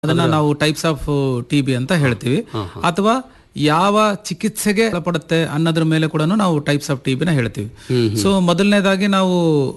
ಅದನ್ನ ನಾವು types of T B ಅಂತ ಹೇಳ್ತೀವಿ ಅಥವಾ ಯಾವ ಚಿಕಿತ್ಸೆಗೆ ಒಳಪಡುತ್ತೆ ಅನ್ನೋದ್ರ ಮೇಲೆ ಕೂಡ ನಾವು ಟೈಪ್ಸ್ ಆಫ್ ಟಿ ಬಿನ ಹೇಳ್ತೀವಿ ಸೊ ಮೊದಲನೇದಾಗಿ ನಾವು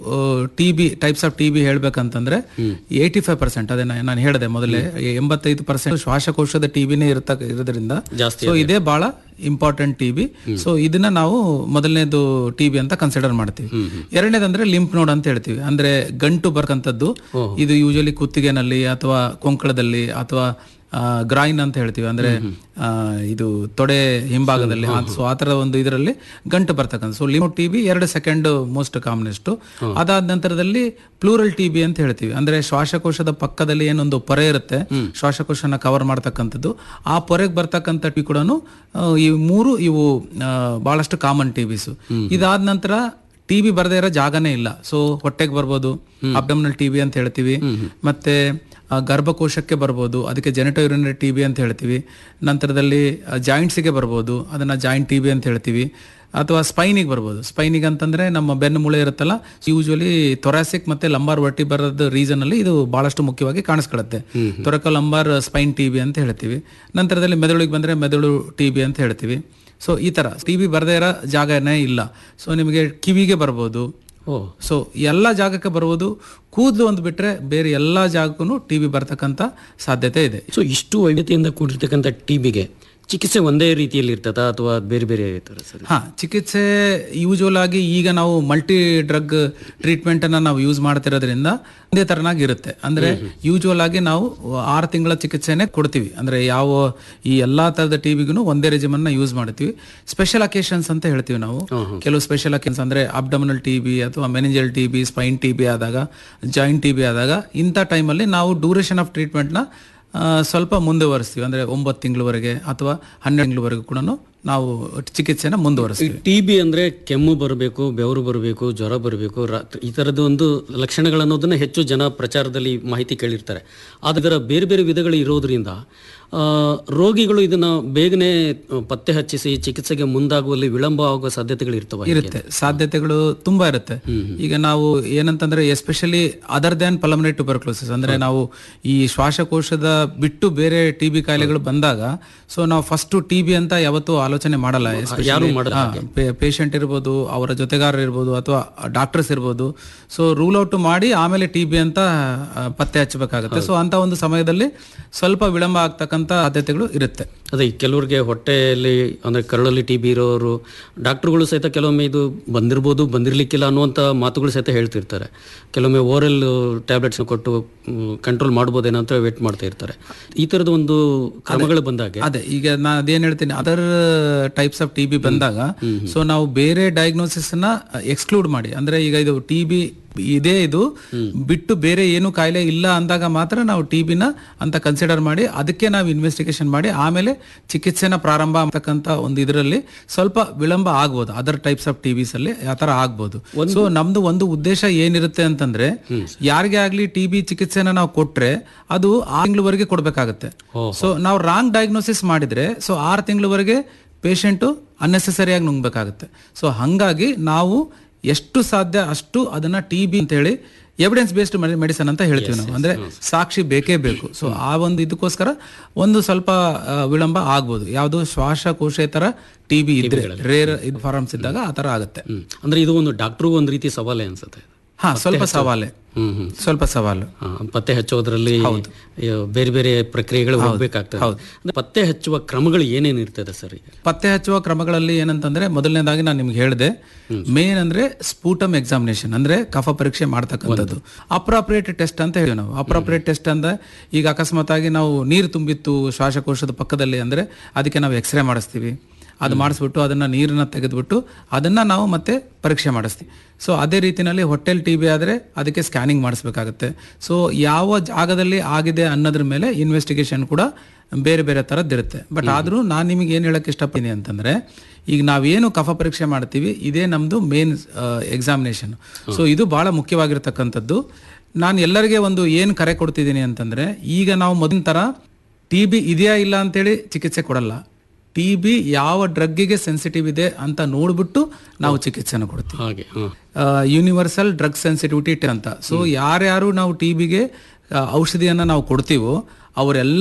T B types of T B ಹೇಳ್ಬೇಕಂತಂದ್ರೆ ಏಯ್ಟಿ ಫೈವ್ ಪರ್ಸೆಂಟ್ ಅದೇ ನಾ- ನಾನು ಹೇಳಿದೆ ಮೊದಲೇ ಎಂಬತ್ತೈದು ಪರ್ಸೆಂಟ್ ಶ್ವಾಸಕೋಶದ ಟಿ ಬಿನೇ ಇರತ ಇರೋದ್ರಿಂದ ಜಾಸ್ತಿ ಸೊ ಇದೇ ಬಹಳ ಇಂಪಾರ್ಟೆಂಟ್ ಟಿ ಬಿ ಸೊ ಇದನ್ನ ನಾವು ಮೊದಲನೇದು ಟಿ ಬಿ ಅಂತ ಕನ್ಸಿಡರ್ ಮಾಡ್ತೀವಿ ಎರಡನೇದಂದ್ರೆ ಲಿಂಪ್ ನೋಡ್ ಅಂತ ಹೇಳ್ತೀವಿ ಅಂದ್ರೆ ಗಂಟು ಬರ್ತಕ್ಕಂಥದ್ದು ಇದು ಯೂಶಲಿ ಕುತ್ತಿಗೆನಲ್ಲಿ ಅಥವಾ ಕೊಂಕಳದಲ್ಲಿ ಅಥವಾ ಗ್ರಾಯಿನ್ ಅಂತ ಹೇಳ್ತೀವಿ ಅಂದ್ರೆ ಆ, ಇದು ತೊಡೆ ಹಿಂಭಾಗದಲ್ಲಿ ಸೊ ಆ ಥರದ ಒಂದು ಇದರಲ್ಲಿ ಗಂಟು ಬರ್ತಕ್ಕಂಥ ಸೊ ಲಿಮೋ ಟಿ ಬಿ ಎರಡು ಸೆಕೆಂಡ್ ಮೋಸ್ಟ್ ಕಾಮನೆಸ್ಟ್ ಅದಾದ ನಂತರದಲ್ಲಿ ಪ್ಲೂರಲ್ ಟಿ ಬಿ ಅಂತ ಹೇಳ್ತೀವಿ ಅಂದ್ರೆ ಶ್ವಾಸಕೋಶದ ಪಕ್ಕದಲ್ಲಿ ಏನೊಂದು ಪೊರೆ ಇರುತ್ತೆ ಶ್ವಾಸಕೋಶನ ಕವರ್ ಮಾಡ್ತಕ್ಕಂಥದ್ದು ಆ ಪೊರೆಗೆ ಬರ್ತಕ್ಕಂಥ ಟಿ ಕೂಡ ಈ ಮೂರು ಇವು ಆ, ಬಹಳಷ್ಟು ಕಾಮನ್ ಟಿ ಬಿಸ್ ಇದಾದ ನಂತರ ಟಿ ಬಿ ಬರದೇ ಇರೋ ಜಾಗನೇ ಇಲ್ಲ ಸೊ ಹೊಟ್ಟೆಗೆ ಬರ್ಬೋದು ಅಬ್ಡಮಿನಲ್ ಟಿ ಬಿ ಅಂತ ಹೇಳ್ತೀವಿ ಮತ್ತೆ ಆ, ಗರ್ಭಕೋಶಕ್ಕೆ ಬರ್ಬೋದು ಅದಕ್ಕೆ ಜೆನೆಟೋ ಯುರಿನರಿ ಟಿ ಬಿ ಅಂತ ಹೇಳ್ತೀವಿ ನಂತರದಲ್ಲಿ ಜಾಯಿಂಟ್ಸಿಗೆ ಬರ್ಬೋದು ಅದನ್ನ ಜಾಯಿಂಟ್ ಟಿ ಬಿ ಅಂತ ಹೇಳ್ತೀವಿ ಅಥವಾ ಸ್ಪೈನಿಗೆ ಬರ್ಬೋದು ಸ್ಪೈನಿಗೆ ಅಂತಂದ್ರೆ ನಮ್ಮ ಬೆನ್ನು ಮೂಳೆ ಇರುತ್ತಲ್ಲ ಯೂಶುವಲಿ ಥೊರಾಸಿಕ್ ಮತ್ತೆ ಲಂಬಾರ್ ವರ್ಟಿ ಬರೋದ ರೀಸನ್ ಅಲ್ಲಿ ಇದು ಬಹಳಷ್ಟು ಮುಖ್ಯವಾಗಿ ಕಾಣಿಸ್ಕೊಳ್ಳುತ್ತೆ thoraco lumbar spine T B ಅಂತ ಹೇಳ್ತೀವಿ ನಂತರದಲ್ಲಿ ಮೆದುಳಿಗೆ ಬಂದ್ರೆ ಮೆದುಳು ಟಿ ಬಿ ಅಂತ ಹೇಳ್ತೀವಿ ಸೊ ಈ ತರ ಟಿ ಬಿ ಬರದೇ ಇರೋ ಜಾಗನೇ ಇಲ್ಲ ಸೊ ನಿಮಗೆ ಕಿವಿಗೆ ಬರ್ಬೋದು ಓ ಸೊ ಎಲ್ಲ ಜಾಗಕ್ಕೆ ಬರ್ಬೋದು ಕೂದಲು ಒಂದು ಬಿಟ್ರೆ ಬೇರೆ ಎಲ್ಲ ಜಾಗಕ್ಕೂ ಟಿ ಬಿ ಬರ್ತಕ್ಕಂಥ ಸಾಧ್ಯತೆ ಇದೆ ಸೊ ಇಷ್ಟು ವೈವಿಧ್ಯತೆಯಿಂದ ಕೂಡಿರ್ತಕ್ಕಂಥ ಟಿಬಿಗೆ ಚಿಕಿತ್ಸೆ ಒಂದೇ ರೀತಿಯಲ್ಲಿ ಇರ್ತದ ಅಥವಾ ಬೇರೆ ಬೇರೆ ಇರ್ತಾರೆ ಸರ್ ಹಾ ಚಿಕಿತ್ಸೆ ಯೂಶುವಲ್ ಆಗಿ ಈಗ ನಾವು ಮಲ್ಟಿ ಡ್ರಗ್ ಟ್ರೀಟ್ಮೆಂಟ್ ಅನ್ನ ನಾವು ಯೂಸ್ ಮಾಡ್ತಿರೋದ್ರಿಂದ ಒಂದೇ ತರನಾಗಿ ಇರುತ್ತೆ ಅಂದ್ರೆ ಯೂಶುವಲ್ ಆಗಿ ನಾವು ಆರು ತಿಂಗಳ ಚಿಕಿತ್ಸೆನೆ ಕೊಡ್ತೀವಿ ಅಂದ್ರೆ ಯಾವ ಈ ಎಲ್ಲಾ ತರದ ಟಿಬಿಗೂ ಒಂದೇ ರೆಜಿಮನ್ ನ ಯೂಸ್ ಮಾಡ್ತೀವಿ ಸ್ಪೆಷಲ್ ಅಕೇಶನ್ಸ್ ಅಂತ ಹೇಳ್ತೀವಿ ನಾವು ಕೆಲವು ಸ್ಪೆಷಲ್ ಅಕೇಶನ್ಸ್ ಅಂದ್ರೆ ಅಬ್ಡಮಿನಲ್ ಟಿ ಬಿ ಅಥವಾ meningeal T B spine T B ಆದಾಗ ಜಾಯಿಂಟ್ ಟಿ ಬಿ ಆದಾಗ ಇಂಥ ಟೈಮಲ್ಲಿ ನಾವು ಡ್ಯೂರೇಷನ್ ಆಫ್ ಟ್ರೀಟ್ಮೆಂಟ್ನ ಆ, ಸ್ವಲ್ಪ ಮುಂದುವರಿಸ್ತೀವಿ ಅಂದ್ರೆ ಒಂಬತ್ತು ತಿಂಗಳವರೆಗೆ ಅಥವಾ ಹನ್ನೆರಡು ತಿಂಗಳವರೆಗೂ ಕೂಡ ನಾವು ಚಿಕಿತ್ಸೆನ ಮುಂದುವರಿಸ್ತೀವಿ ಟಿ ಬಿ ಅಂದ್ರೆ ಕೆಮ್ಮು ಬರಬೇಕು ಬೆವರು ಬರಬೇಕು ಜ್ವರ ಬರಬೇಕು ಈ ಥರದ ಒಂದು ಲಕ್ಷಣಗಳನ್ನೋದನ್ನ ಹೆಚ್ಚು ಜನ ಪ್ರಚಾರದಲ್ಲಿ ಮಾಹಿತಿ ಕೇಳಿರ್ತಾರೆ ಅದರ ಬೇರೆ ಬೇರೆ ವಿಧಗಳು ಇರೋದ್ರಿಂದ ಆ, ರೋಗಿಗಳು ಇದನ್ನ ಬೇಗನೆ ಆ, ಪತ್ತೆ ಹಚ್ಚಿಸಿ ಚಿಕಿತ್ಸೆಗೆ ಮುಂದಾಗುವಲ್ಲಿ ವಿಳಂಬ ಆಗುವ ಸಾಧ್ಯತೆಗಳು ಇರ್ತವೆ ಇರುತ್ತೆ ಸಾಧ್ಯತೆಗಳು ತುಂಬಾ ಇರುತ್ತೆ ಈಗ ನಾವು ಏನಂತಂದ್ರೆ especially other than pulmonary tuberculosis ಅಂದ್ರೆ ನಾವು ಈ ಶ್ವಾಸಕೋಶದ ಬಿಟ್ಟು ಬೇರೆ ಟಿ ಬಿ ಕಾಯಿಲೆಗಳು ಬಂದಾಗ ಸೊ ನಾವು ಫಸ್ಟ್ ಟಿ ಬಿ ಅಂತ ಯಾವತ್ತೂ ಆಲೋಚನೆ ಮಾಡಲ್ಲ ಯಾರು ಮಾಡಲ್ಲ ಪೇಷಂಟ್ ಇರ್ಬೋದು ಅವರ ಜೊತೆಗಾರರು ಇರ್ಬೋದು ಅಥವಾ ಡಾಕ್ಟರ್ಸ್ ಇರ್ಬೋದು ಸೊ ರೂಲ್ ಔಟ್ ಮಾಡಿ ಆಮೇಲೆ ಟಿ ಬಿ ಅಂತ ಆ, ಪತ್ತೆ ಹಚ್ಚಬೇಕಾಗುತ್ತೆ ಸೊ ಅಂತ ಒಂದು ಸಮಯದಲ್ಲಿ ಸ್ವಲ್ಪ ವಿಳಂಬ ಆಗ್ತಕ್ಕಂಥ ಸಾಧ್ಯತೆಗಳು ಇರುತ್ತೆ ಅದೇ ಈ ಕೆಲವ್ರಿಗೆ ಹೊಟ್ಟೆಯಲ್ಲಿ ಅಂದ್ರೆ ಕರಳಲ್ಲಿ ಟಿ ಬಿ ಇರೋರು ಡಾಕ್ಟರ್ಗಳು ಸಹಿತ ಕೆಲವೊಮ್ಮೆ ಇದು ಬಂದಿರ್ಬೋದು ಬಂದಿರ್ಲಿಕ್ಕಿಲ್ಲ ಅನ್ನುವಂಥ ಮಾತುಗಳು ಸಹಿತ ಹೇಳ್ತಿರ್ತಾರೆ ಕೆಲವೊಮ್ಮೆ ಓರಲ್ ಟ್ಯಾಬ್ಲೆಟ್ಸ್ ಕೊಟ್ಟು ಕಂಟ್ರೋಲ್ ಮಾಡ್ಬೋದೇನೋ ಅಂತ ವೇಟ್ ಮಾಡ್ತಾ ಇರ್ತಾರೆ ಈ ಥರದ ಒಂದು ಕ್ರಮಗಳು ಬಂದಾಗೆ ಅದೇ ಈಗ ನಾನು ಅದೇನ್ ಹೇಳ್ತೀನಿ other types of T B ಬಂದಾಗ ಸೊ ನಾವು ಬೇರೆ ಡಯಾಗ್ನೋಸಿಸ್ ನ ಎಕ್ಸ್ಕ್ಲೂಡ್ ಮಾಡಿ ಅಂದ್ರೆ ಈಗ ಇದು ಟಿ ಬಿ ಇದೇ ಇದು ಬಿಟ್ಟು ಬೇರೆ ಏನು ಕಾಯಿಲೆ ಇಲ್ಲ ಅಂದಾಗ ಮಾತ್ರ ನಾವು ಟಿ ಬಿನ ಅಂತ ಕನ್ಸಿಡರ್ ಮಾಡಿ ಅದಕ್ಕೆ ನಾವು ಇನ್ವೆಸ್ಟಿಗೇಷನ್ ಮಾಡಿ ಆಮೇಲೆ ಚಿಕಿತ್ಸೆನ ಪ್ರಾರಂಭ ಅಂತಕ್ಕಂಥ ಒಂದು ಇದರಲ್ಲಿ ಸ್ವಲ್ಪ ವಿಳಂಬ ಆಗ್ಬೋದು ಅದರ್ ಟೈಪ್ಸ್ ಆಫ್ ಟಿಬಿಸ್ ಅಲ್ಲಿ ಆ ತರ ಆಗ್ಬೋದು ಸೊ ನಮ್ದು ಒಂದು ಉದ್ದೇಶ ಏನಿರುತ್ತೆ ಅಂತಂದ್ರೆ ಯಾರಿಗೇ ಆಗ್ಲಿ ಟಿ ಬಿ ಚಿಕಿತ್ಸೆನ ನಾವು ಕೊಟ್ರೆ ಅದು ಆರು ತಿಂಗಳವರೆಗೆ ಕೊಡ್ಬೇಕಾಗತ್ತೆ ಸೊ ನಾವು ರಾಂಗ್ ಡಯಾಗ್ನೋಸಿಸ್ ಮಾಡಿದ್ರೆ ಸೊ ಆರು ತಿಂಗಳವರೆಗೆ ಪೇಷಂಟು ಅನ್ನೆಸೆಸರಿಯಾಗಿ ನುಂಗ್ಬೇಕಾಗತ್ತೆ ಸೊ ಹಂಗಾಗಿ ನಾವು ಎಷ್ಟು ಸಾಧ್ಯ ಅಷ್ಟು ಅದನ್ನ ಟಿ ಬಿ ಅಂತ ಹೇಳಿ ಎವಿಡೆನ್ಸ್ ಬೇಸ್ಡ್ ಮೆಡಿಸನ್ ಅಂತ ಹೇಳ್ತೀವಿ ನಾವು ಅಂದ್ರೆ ಸಾಕ್ಷಿ ಬೇಕೇ ಬೇಕು ಸೊ ಆ ಒಂದು ಇದಕ್ಕೋಸ್ಕರ ಒಂದು ಸ್ವಲ್ಪ ಆ, ವಿಳಂಬ ಆಗ್ಬೋದು ಯಾವುದು ಶ್ವಾಸಕೋಶೇತರ ಟಿ ಬಿ ಇದ್ರೆ ರೇರ್ ಇದು ಫಾರಮ್ಸ್ ಇದ್ದಾಗ ಆ ತರ ಆಗುತ್ತೆ ಹ್ಮ್. ಅಂದ್ರೆ ಇದು ಒಂದು ಡಾಕ್ಟ್ರಿಗೂ ಒಂದು ರೀತಿ ಸವಾಲೇ ಅನ್ಸುತ್ತೆ ಹಾ ಸ್ವಲ್ಪ ಸವಾಲೆ ಹ್ಮ್ ಹ್ಮ್ ಸ್ವಲ್ಪ ಸವಾಲು ಆ, ಪತ್ತೆ ಹಚ್ಚೋದ್ರಲ್ಲಿ ಈ ಬೇರೆ ಬೇರೆ ಪ್ರಕ್ರಿಯೆಗಳು ಹೋಗ್ಬೇಕಾಗ್ತದೆ ಅಂದ್ರೆ ಪತ್ತೆ ಹಚ್ಚುವ ಕ್ರಮಗಳು ಏನೇನು ಇರ್ತದೆ ಸರ್ ಈಗ ಪತ್ತೆ ಹಚ್ಚುವ ಕ್ರಮಗಳಲ್ಲಿ ಏನಂತಂದ್ರೆ ಮೊದಲನೇದಾಗಿ ನಾನು ನಿಮ್ಗೆ ಹೇಳಿದೆ ಮೇನ್ ಅಂದ್ರೆ ಸ್ಪೂಟಮ್ ಎಕ್ಸಾಮಿನೇಷನ್ ಅಂದ್ರೆ ಕಫ ಪರೀಕ್ಷೆ ಮಾಡ್ತಕ್ಕಂಥದ್ದು ಅಪ್ರಾಪ್ರಿಯೇಟ್ ಟೆಸ್ಟ್ ಅಂತ ಹೇಳಿ ನಾವು ಅಪ್ರಾಪ್ರಿಯೇಟ್ ಟೆಸ್ಟ್ ಅಂದ್ರೆ ಈಗ ಅಕಸ್ಮಾತ್ ಆಗಿ ನಾವು ನೀರು ತುಂಬಿತ್ತು ಶ್ವಾಸಕೋಶದ ಪಕ್ಕದಲ್ಲಿ ಅಂದ್ರೆ ಅದಕ್ಕೆ ನಾವು ಎಕ್ಸ್ರೇ ಮಾಡಿಸ್ತೀವಿ ಅದು ಮಾಡಿಸ್ಬಿಟ್ಟು ಅದನ್ನ ನೀರನ್ನ ತೆಗೆದ್ಬಿಟ್ಟು ಅದನ್ನ ನಾವು ಮತ್ತೆ ಪರೀಕ್ಷೆ ಮಾಡಿಸ್ತೀವಿ ಸೊ ಅದೇ ರೀತಿನಲ್ಲಿ ಹೊಟ್ಟೆಲ್ ಟಿ ಬಿ ಆದರೆ ಅದಕ್ಕೆ ಸ್ಕ್ಯಾನಿಂಗ್ ಮಾಡಿಸ್ಬೇಕಾಗುತ್ತೆ ಸೊ ಯಾವ ಜಾಗದಲ್ಲಿ ಆಗಿದೆ ಅನ್ನೋದ್ರ ಮೇಲೆ ಇನ್ವೆಸ್ಟಿಗೇಷನ್ ಕೂಡ ಬೇರೆ ಬೇರೆ ಥರದ್ದಿರುತ್ತೆ ಬಟ್ ಆದರೂ ನಾನು ನಿಮಗೆ ಏನು ಹೇಳಕ್ಕೆ ಇಷ್ಟಪಡ್ತೀನಿ ಅಂತಂದ್ರೆ ಈಗ ನಾವೇನು ಕಫ ಪರೀಕ್ಷೆ ಮಾಡ್ತೀವಿ ಇದೇ ನಮ್ಮದು ಮೇನ್ ಎಕ್ಸಾಮಿನೇಷನ್ ಸೊ ಇದು ಬಹಳ ಮುಖ್ಯವಾಗಿರ್ತಕ್ಕಂಥದ್ದು ನಾನು ಎಲ್ಲರಿಗೆ ಒಂದು ಏನು ಕರೆ ಕೊಡ್ತಿದ್ದೀನಿ ಅಂತಂದ್ರೆ ಈಗ ನಾವು ಮೊದಲಿನ ಥರ ಟಿ ಬಿ ಇದೆಯಾ ಇಲ್ಲ ಅಂತೇಳಿ ಚಿಕಿತ್ಸೆ ಕೊಡಲ್ಲ ಟಿ ಬಿ ಯಾವ ಡ್ರಗ್ಗಿಗೆ ಸೆನ್ಸಿಟಿವ್ ಇದೆ ಅಂತ ನೋಡ್ಬಿಟ್ಟು ನಾವು ಚಿಕಿತ್ಸೆನ ಕೊಡ್ತೀವಿ ಹಾಗೆ ಹಾ ಯೂನಿವರ್ಸಲ್ ಡ್ರಗ್ ಸೆನ್ಸಿಟಿವಿಟಿ ಅಂತ ಸೊ ಯಾರ್ಯಾರು ನಾವು ಟಿ ಬಿಗೆ ಔಷಧಿಯನ್ನ ನಾವು ಕೊಡ್ತೀವೋ ಅವರೆಲ್ಲ